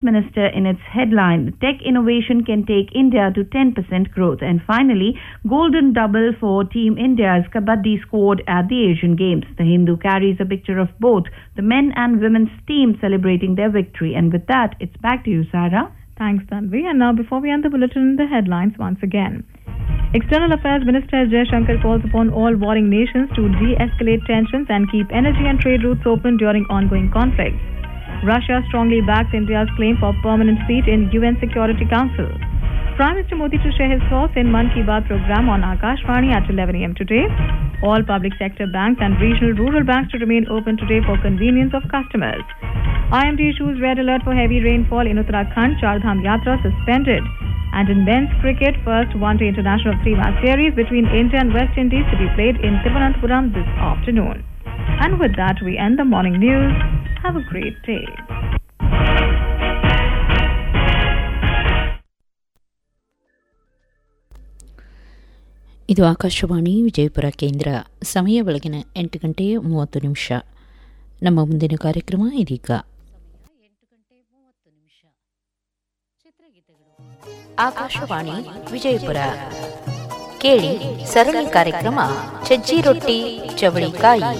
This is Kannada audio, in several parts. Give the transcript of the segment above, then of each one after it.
Minister in its headline, Tech Innovation Can Take India to 10% Growth. And finally, Golden Double for Team India's Kabaddi squad at the Asian Games. The Hindu carries a picture of both the men and women's team celebrating their victory. And with that, it's back to you, Sarah. Thanks, Tanvi. And now, before we end the bulletin, the headlines once again. External Affairs Minister Jay Shankar calls upon all warring nations to de-escalate tensions and keep energy and trade routes open during ongoing conflicts. Russia strongly backs India's claim for permanent seat in UN Security Council. Prime Minister Modi to share his thoughts in Man Ki Baat program on Akashvani at 11 a.m. today. All public sector banks and regional rural banks to remain open today for convenience of customers. IMD issues red alert for heavy rainfall in Uttarakhand. Chardham Yatra suspended. And in men's cricket, first one-day international three-match series between India and West Indies to be played in Thiruvananthapuram this afternoon. And with that, we end the morning news. Have a great day. ಇದು ಆಕಾಶವಾಣಿ ವಿಜಯಪುರ ಕೇಂದ್ರ ಸಮಯ ಬೆಳಗಿನ ಎಂಟು ಗಂಟೆ ಮೂವತ್ತು ನಿಮಿಷ ನಮ್ಮ ಮುಂದಿನ ಕಾರ್ಯಕ್ರಮ ಇದೀಗ ಆಕಾಶವಾಣಿ ವಿಜಯಪುರ ಕೇಳಿ ಸರಣಿ ಕಾರ್ಯಕ್ರಮ ಸಜ್ಜಿ ರೊಟ್ಟಿ ಚವಳಿಕಾಯಿ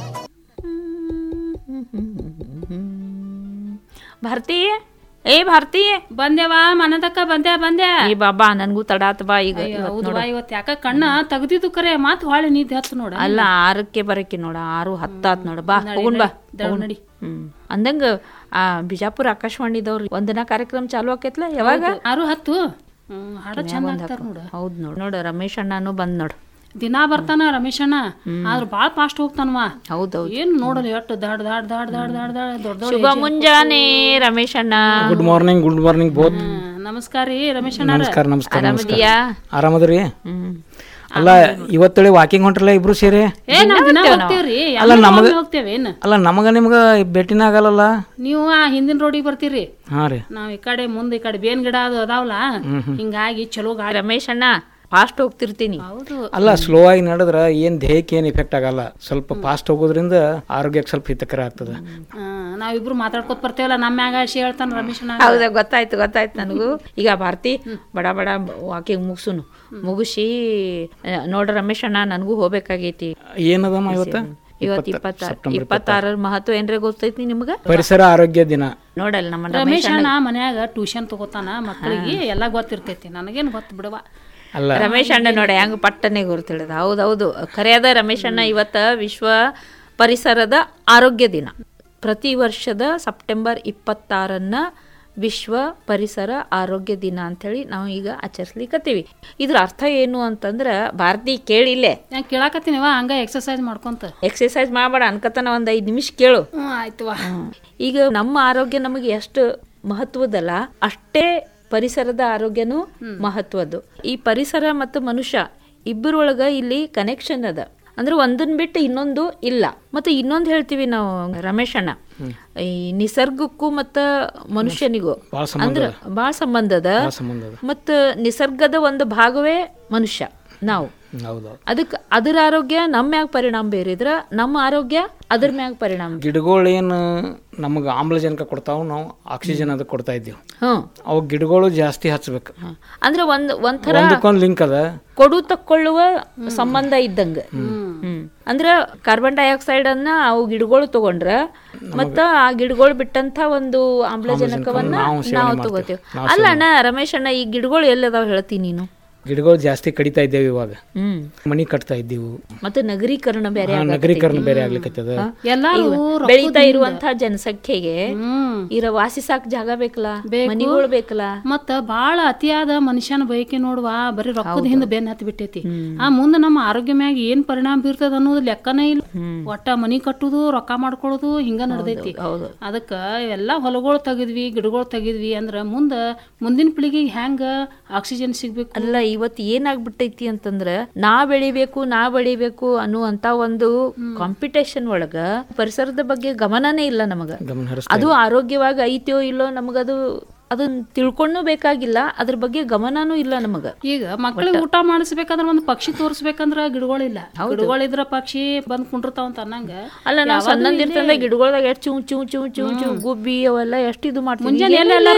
ಭಾರತಿ ಏ ಭಾರತಿ ಬಂದೇವಾ ಮನದಕ್ಕ ಬಂದ್ಯಾ ಬಂದ್ಯಾ ಏ ಬಾಬಾ ನನ್ಗೂ ತಡಾತ್ ಬಾ ಈಗ ಅಯ್ಯೋ, ಇವತ್ತ್ ಹೌದು ನೋಡು. ಬಾ, ಇವತ್ ಯಾಕ ಕಣ್ಣ ತೆಗ್ದಿದ್ದು ಕರೆ ಮಾತ್ ಹೊಳೆ ನಿದ್ದೆ ಹತ್ತು ನೋಡ ಅಲ್ಲ ಆರಕ್ಕೆ ಬರಕ್ಕೆ ನೋಡ ಆರು ಹತ್ತಾತ್ ನೋಡ ಬಾ ಹೋಗುನ್ ಬಾ ದೌಡ್ ಹೋಗುನ್. ನಡಿ. ಹ್ಮ್ ಅಂದಂಗ ಆ ಬಿಜಾಪುರ ಆಕಾಶವಾಣಿದವ್ರು ಒಂದಿನ ಕಾರ್ಯಕ್ರಮ ಚಾಲು ಆಕೈತ್ಲ ಯಾವಾಗ ಆರು ಹತ್ತು ಹ್ಮ್, ಹಾಡ ಚಂದ ಹಾಕ್ತಾರ ನೋಡ ಹೌದ್ ನೋಡ್ ನೋಡ ರಮೇಶ್ ಅಣ್ಣನು ಬಂದ್ ನೋಡ್ ದಿನಾ ಬರ್ತಾನ ರಮೇಶ್ ಅಣ್ಣ ಆದ್ರ ಬಾಳ್ ಫಾಸ್ಟ್ ಹೋಗ್ತಾನವಾ ಹೌದೌದ್ ಏನ್ ನೋಡಲ್ಲ ಎಷ್ಟು ದಾಡ್ ದಾಡ್ ದಾಡ್ ದಾಡ್ ದಾಡ್ ದಾಡ್ ದೊಡ್ಡ ಶುಭ ಮುಂಜಾನೆ ರಮೇಶ್ ಅಣ್ಣ good morning good morning both ನಮಸ್ಕಾರ ರೀ ರಮೇಶ್ ಅಣ್ಣ ನಮಸ್ಕಾರ ನಮಸ್ಕಾರ ಆರಾಮದಿಯಾ ಆರಾಮದ್ರಿ ಹ್ಮ್ ಅಲ್ಲ ಇವತ್ತೇಳಿ ವಾಕಿಂಗ್ ಹೊಂಟ್ರಲ್ಲ ಇಬ್ರು ಸೇರಿ ಏ ನಾವ್ ದಿನ ಹೋಗ್ತೇವ್ರಿ ಅಲ್ಲ, ನಮಗ- ಹೋಗ್ತೇವೇನ್ ಅಲ್ಲ ನಮಗ ನಿಮ್ಗ ಭೇಟಿನ ಆಗಲ್ಲಲ್ಲ ನೀವು ಆ ಹಿಂದಿನ ರೋಡಿಗೆ ಬರ್ತೀರಿ ಹಾ ರೀ ನಾವ್ ಈ ಕಡೆ ಮುಂದೆ ಈ ಕಡೆ ಬೇನ್ ಗಿಡ ಅದು ಅದಾವಲ್ಲ ಹಿಂಗಾಗಿ ಚಲೋ ಗಾಳಿ ರಮೇಶ್ ಅಣ್ಣ ಫಾಸ್ಟ್ ಹೋಗ್ತಿರ್ತೀನಿ ಹೌದು ಅಲ್ಲ ಸ್ಲೋ ಆಗಿ ನಡೆದ್ರ ಏನ್ ದೇಹಕ್ಕೆ ಏನ್ ಇಫೆಕ್ಟ್ ಆಗಲ್ಲ ಸ್ವಲ್ಪ ಫಾಸ್ಟ್ ಹೋಗೋದ್ರಿಂದ ಆರೋಗ್ಯಕ್ಕೆ ಸ್ವಲ್ಪ ಹಿತಕರ ಆಗ್ತದ ಆ, ನಾವಿಬ್ರು ಮಾತಾಡ್ಕೊತ ಬರ್ತೇವಲ್ಲ ನಮ್ಮ ಮ್ಯಾಗ ಆಶಿ ಹೇಳ್ತಾನ ರಮೇಶ್ ಅಣ್ಣ ಹೌದಾ ಗೊತ್ತಾಯ್ತು ಗೊತ್ತಾಯ್ತು ನನಗೂ ಈಗ ಭಾರತಿ ಬಡ ಬಡ ವಾಕಿಂಗ್ ಮುಗಿಸುನು ಮುಗಿಸಿ ಆ, ನೋಡ್ರಿ ರಮೇಶ್ ಅಣ್ಣ ನನಗೂ ಹೋಗ್ಬೇಕಾಗೈತಿ ಏನದಮ್ಮ ಇವತ್ತ ಇವತ್ತು ಇಪ್ಪತ್ತ ಇಪ್ಪತ್ತಾರರ ಮಹತ್ವ ಏನ್ರ ಗೊತ್ತೈತಿ ನಿಮ್ಗ ಪರಿಸರ ಆರೋಗ್ಯ ದಿನ ನೋಡಲ್ಲ ನಮ್ಮ ರಮೇಶ್ ರಮೇಶ್ ಅಣ್ಣ ಮನ್ಯಾಗ ಟ್ಯೂಷನ್ ತಗೋತಾನ ಮಕ್ಕಳಿಗೆ ಎಲ್ಲಾ ಗೊತ್ತಿರ್ತೈತಿ ನನಗೇನ್ ಗೊತ್ತು ಬಿಡವ ಅಲ್ಲ ರಮೇಶ್ ಅಣ್ಣ ನೋಡಿ ಹೆಂಗ್ ಪಟ್ಟನೆ ಗುರುತಿಳಿದ ಹೌದೌದು ಖರೆಯಾದ ರಮೇಶ್ ಅಣ್ಣ ಇವತ್ತ ವಿಶ್ವ ಪರಿಸರದ ಆರೋಗ್ಯ ದಿನ ಪ್ರತಿ ವರ್ಷದ ಸೆಪ್ಟೆಂಬರ್ ಇಪ್ಪತ್ತಾರನ್ನ ವಿಶ್ವ ಪರಿಸರ ಆರೋಗ್ಯ ದಿನ ಅಂತೇಳಿ ನಾವು ಈಗ ಆಚರಿಸ್ಲಿಕ್ಕತ್ತೀವಿ ಇದ್ರ ಅರ್ಥ ಏನು ಅಂತಂದ್ರ ಭಾರತಿ ಕೇಳಿಲ್ಲೇ ನಾನು ಕೇಳಾಕತ್ತೀನಿವ ಹಂಗ ಎಕ್ಸರ್ಸೈಸ್ ಮಾಡ್ಕೊಂತ ಎಕ್ಸರ್ಸೈಸ್ ಮಾಡಬೇಡ ಅನ್ಕತನ ಒಂದ್ ಐದ್ ನಿಮಿಷ ಕೇಳು ಹ್ಮ್ ಆಯ್ತವ ಈಗ ನಮ್ಮ ಆರೋಗ್ಯ ನಮಗೆ ಎಷ್ಟು ಮಹತ್ವದಲ್ಲ ಅಷ್ಟೇ ಪರಿಸರದ ಆರೋಗ್ಯನೂ ಮಹತ್ವದ್ದು ಈ ಪರಿಸರ ಮತ್ತು ಮನುಷ್ಯ ಇಬ್ಬರೊಳಗ ಇಲ್ಲಿ ಕನೆಕ್ಷನ್ ಅದ ಅಂದ್ರೆ ಒಂದನ್ ಬಿಟ್ಟು ಇನ್ನೊಂದು ಇಲ್ಲ ಮತ್ತೆ ಇನ್ನೊಂದು ಹೇಳ್ತೀವಿ ನಾವು ರಮೇಶ್ ಅಣ್ಣ ಈ ನಿಸರ್ಗಕ್ಕೂ ಮತ್ತ ಮನುಷ್ಯನಿಗೂ ಭಾಳ ಸಂಬಂಧ ಅಂದ್ರ ಬಾಳ ಸಂಬಂಧ ಅದ ಭಾಳ ಸಂಬಂಧ ಅದ ಮತ್ತ ನಿಸರ್ಗದ ಒಂದು ಭಾಗವೇ ಮನುಷ್ಯ ನಾವು ಹೌದು ಅದಕ್ಕೆ ಅದರ ಆರೋಗ್ಯ ನಮ್ಮ ಮ್ಯಾಗ ಪರಿಣಾಮ ಬೀರಿದ್ರ ನಮ್ಮ ಆರೋಗ್ಯ ಅದ್ರ ಮ್ಯಾಗ ಪರಿಣಾಮ ಬೀರ್- ಗಿಡಗಳು ಏನು ನಮಗೆ ಆಮ್ಲಜನಕ ಕೊಡ್ತಾವ ನಾವು ಆಕ್ಸಿಜನ್ ಅದಕ್ಕೆ ಕೊಡ್ತಾ ಇದ್ದೀವಿ ಹ್ಮ್ ಅವು ಗಿಡಗಳು ಜಾಸ್ತಿ ಹಚ್ಬೇಕು ಹ. ಅಂದ್ರೆ ಒಂದ್ ಒಂಥರ ಒಂದಕ್ಕೊಂದು ಲಿಂಕ್ ಅದ ಕೊಡು ತಕ್ಕೊಳ್ಳುವ ಸಂಬಂಧ ಇದ್ದಂಗ ಹ್ಮ್ ಅಂದ್ರ ಕಾರ್ಬನ್ ಡೈಆಕ್ಸೈಡ್ ಅನ್ನ ಅವು ಗಿಡಗಳು ತಗೊಂಡ್ರ ಮತ್ತ ಆ ಗಿಡಗಳು ಬಿಟ್ಟಂತ ಒಂದು ಆಮ್ಲಜನಕವನ್ನ ನಾವು ಸೇವನೆ ನಾವು ಮಾಡ್ತೇವೆ. ತಗೋತೇವೆ ಅಲ್ಲ ಅಣ್ಣ ರಮೇಶ್ ಅಣ್ಣ ಈ ಗಿಡಗಳು ಎಲ್ಲದಾವ್ ಹೇಳ್ತೀನಿ ನೀನು ಗಿಡಗಳು ಜಾಸ್ತಿ ಕಡಿತಾ ಇದ್ದೇವೆ ಇವಾಗ ಹ್ಮ್ ಮನಿ ಕಟ್ತಾ ಇದ್ದೀವಿ ಮತ್ತೆ ನಗರೀಕರಣ ಬೇರೆ ಹಾ, ನಗರೀಕರಣ ಬೇರೆ ಆಗ್ಲಿಕ್ಕತ್ತದ ಎಲ್ಲಾರು ಬೆಳೀತಾ ಇರುವಂತಹ ಜನಸಂಖ್ಯೆಗೆ ಹ್ಮ್ ಇರ ವಾಸಿಸಾಕ್ ಜಾಗ ಬೇಕಲ್ಲ ಮನಿಗಳು ಬೇಕಲ್ಲ ಮತ್ತ ಬಾಳ ಅತಿಯಾದ ಮನುಷ್ಯನ ಬಯಕೆ ನೋಡುವ ಬರೀ ರೊಕ್ಕದ ಹಿಂದ ಬೆನ್ ಹತ್ತಿ ಬಿಟ್ಟೈತಿ ಆ ಮುಂದ ನಮ್ಮ ಆರೋಗ್ಯ ಮ್ಯಾಗ ಏನ್ ಪರಿಣಾಮ ಬೀರ್ತದ ಅನ್ನೋದು ಲೆಕ್ಕನೇ ಇಲ್ಲ ಒಟ್ಟ ಮನಿ ಕಟ್ಟುದು ರೊಕ್ಕ ಮಾಡ್ಕೊಳ್ಳೋದು ಹಿಂಗ ನಡ್ದೈತಿ ಹೌದು ಅದಕ್ಕ ಎಲ್ಲಾ ಹೊಲಗಳು ತೆಗಿದ್ವಿ ಗಿಡಗಳು ತೆಗಿದ್ವಿ ಅಂದ್ರ ಮುಂದ ಮುಂದಿನ ಪೀಳಿಗೆಗೆ ಹೆಂಗ ಆಕ್ಸಿಜನ್ ಸಿಗ್ಬೇಕು ಅಲ್ಲ ಇವತ್ತು ಏನಾಗ್ಬಿಟ್ಟೈತಿ ಅಂತಂದ್ರ ನಾ ಬೆಳಿಬೇಕು ನಾ ಬೆಳಿಬೇಕು ಅನ್ನುವಂತ ಒಂದು ಕಾಂಪಿಟೇಷನ್ ಒಳಗ ಪರಿಸರದ ಬಗ್ಗೆ ಗಮನನೇ ಇಲ್ಲ ನಮಗ ಗಮನ ಹರಿಸ್ತಾ ಅದು ಆರೋಗ್ಯವಾಗಿ ಐತೋ ಇಲ್ಲೋ ನಮಗದು ಅದನ್ನ ತಿಳ್ಕೊಂಡು ಬೇಕಾಗಿಲ್ಲ ಅದ್ರ ಬಗ್ಗೆ ಗಮನನೂ ಇಲ್ಲ ನಮಗ ಈಗ ಮಕ್ಕಳಿಗೆ ಊಟ ಮಾಡಿಸ್ಬೇಕಂದ್ರ ಒಂದು ಪಕ್ಷಿ ತೋರಿಸ್ಬೇಕಂದ್ರ ಗಿಡಗಳಿಲ್ಲ ಗಿಡಗಳಿದ್ರ ಪಕ್ಷಿ ಬಂದ್ ಕುಂಡಿರ್ತಾವ ಅಂತ ಅನ್ನಂಗ ಅಲ್ಲ ನಾವು ಸಣ್ಣಂದಿರ್ತಂದ ಗಿಡಗಳ್ದಾಗ ಎಷ್ಟು ಚೂ ಚೂ ಚೂ ಚೂ ಚೂ ಗುಬ್ಬಿ ಅವೆಲ್ಲ ಎಷ್ಟು ಇದು ಮಾಡ್ತೀವಿ ಮುಂಜಾನೆ ಎಲ್ಲೆಲ್ಲ